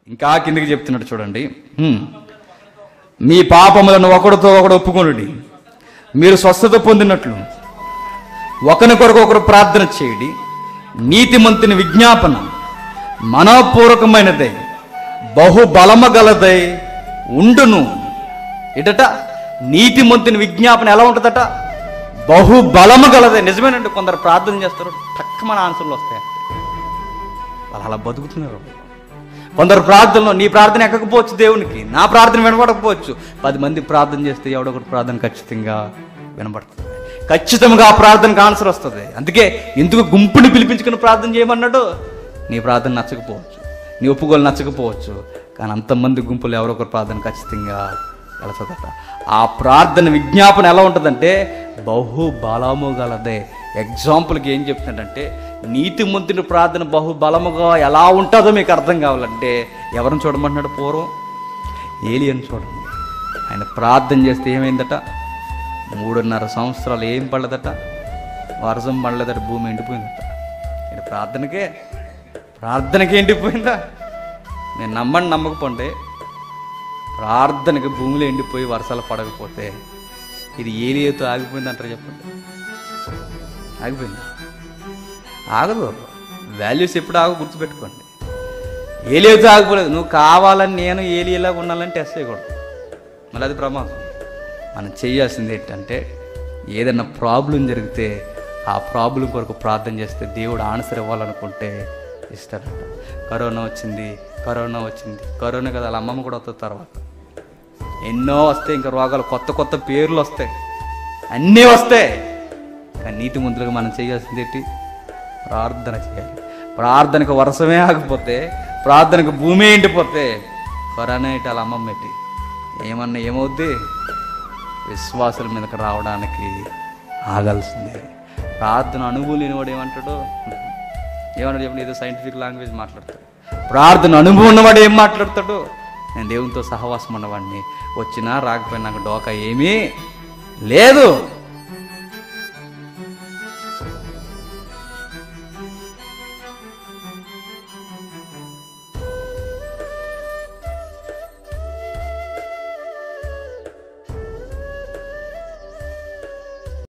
ఇంకా కిందకి చెప్తున్నాడు చూడండి హ్మ్. మీ పాపములను ఒకరితో ఒకడు ఒప్పుకొనుడి మీరు స్వస్థత పొందినట్లు ఒకరి కొరకు ఒకరు ప్రార్థన చేయడి నీతిమంతుని విజ్ఞాపన మనపూర్వకమైనదై బహుబలము గలదై ఉండును ఎటట నీతిమంతుని విజ్ఞాపన ఎలా ఉంటుందట బహుబలము గలదే నిజమేనండి కొందరు ప్రార్థన చేస్తారు టక్కమని ఆన్సర్లు వస్తాయి వాళ్ళు అలా బతుకుతున్నారు కొందరు ప్రార్థనలో నీ ప్రార్థన ఎక్కకపోవచ్చు దేవునికి నా ప్రార్థన వినపడకపోవచ్చు పది మంది ప్రార్థన చేస్తే ఎవడొకటి ప్రార్థన ఖచ్చితంగా వినపడుతుంది ఖచ్చితంగా ఆ ప్రార్థనకు ఆన్సర్ వస్తుంది అందుకే ఎందుకు గుంపుని పిలిపించుకుని ప్రార్థన చేయమన్నాడు నీ ప్రార్థన నచ్చకపోవచ్చు నీ ఒప్పుకోలు నచ్చకపోవచ్చు కానీ అంతమంది గుంపులు ఎవరొకరు ప్రార్థన ఖచ్చితంగా వెళుతుందట ఆ ప్రార్థన విజ్ఞాపన ఎలా ఉంటుందంటే బహు బలము గలదే ఎగ్జాంపుల్కి ఏం చెప్తున్నాడంటే నీతిమంతుని ప్రార్థన బహు బలముగా ఎలా ఉంటుందో మీకు అర్థం కావాలంటే ఎవరిని చూడమంటున్నాడు పూర్వం ఏలియన్ చూడండి ఆయన ప్రార్థన చేస్తే ఏమైందట మూడున్నర సంవత్సరాలు ఏం పడలేదట వర్షం పడలేదట భూమి ఎండిపోయిందట ఇది ప్రార్థనకే ప్రార్థనకి ఎండిపోయిందా నేను నమ్మండి నమ్మకపోండి ప్రార్థనకి భూమిలో ఎండిపోయి వర్షాలు పడకపోతే ఇది ఏలియతో ఆగిపోయిందంటారు చెప్పండి ఆగిపోయింది ఆగదు వాల్యూస్ ఎప్పుడు ఆగ గుర్తుపెట్టుకోండి ఏలియతో ఆగిపోలేదు నువ్వు కావాలని నేను ఏలియలాగా ఉండాలని టెస్ట్ చేయకూడదు మళ్ళీ అది ప్రమాదం మనం చేయాల్సింది ఏంటంటే ఏదైనా ప్రాబ్లం జరిగితే ఆ ప్రాబ్లం కొరకు ప్రార్థన చేస్తే దేవుడు ఆన్సర్ ఇవ్వాలనుకుంటే ఇస్తాడట కరోనా వచ్చింది కరోనా వచ్చింది కరోనా కదా వాళ్ళ అమ్మమ్మ కూడా వస్తుంది తర్వాత ఎన్నో వస్తాయి ఇంకా రోగాలు కొత్త కొత్త పేర్లు వస్తాయి అన్నీ వస్తాయి కానీ నీతి ముందులుగా మనం చేయాల్సింది ఏంటి ప్రార్థన చేయాలి ప్రార్థనకు వర్షమే ఆగిపోతే ప్రార్థనకు భూమి ఎండిపోతే కరోనా ఏంటి వాళ్ళ అమ్మమ్మ ఏంటి ఏమన్నా ఏమవుద్ది విశ్వాసుల మీదకి రావడానికి ఆగాల్సిందే ప్రార్థన అనుభవం లేనివాడు ఏమంటాడు ఏమన్నాడు చెప్పండి ఏదో సైంటిఫిక్ లాంగ్వేజ్ మాట్లాడతాడు ప్రార్థన అనుభవం ఉన్నవాడు ఏం మాట్లాడతాడు నేను దేవునితో సహవాసం ఉన్నవాడిని వచ్చినా రాకపోయినా నాకు డోకా ఏమీ లేదు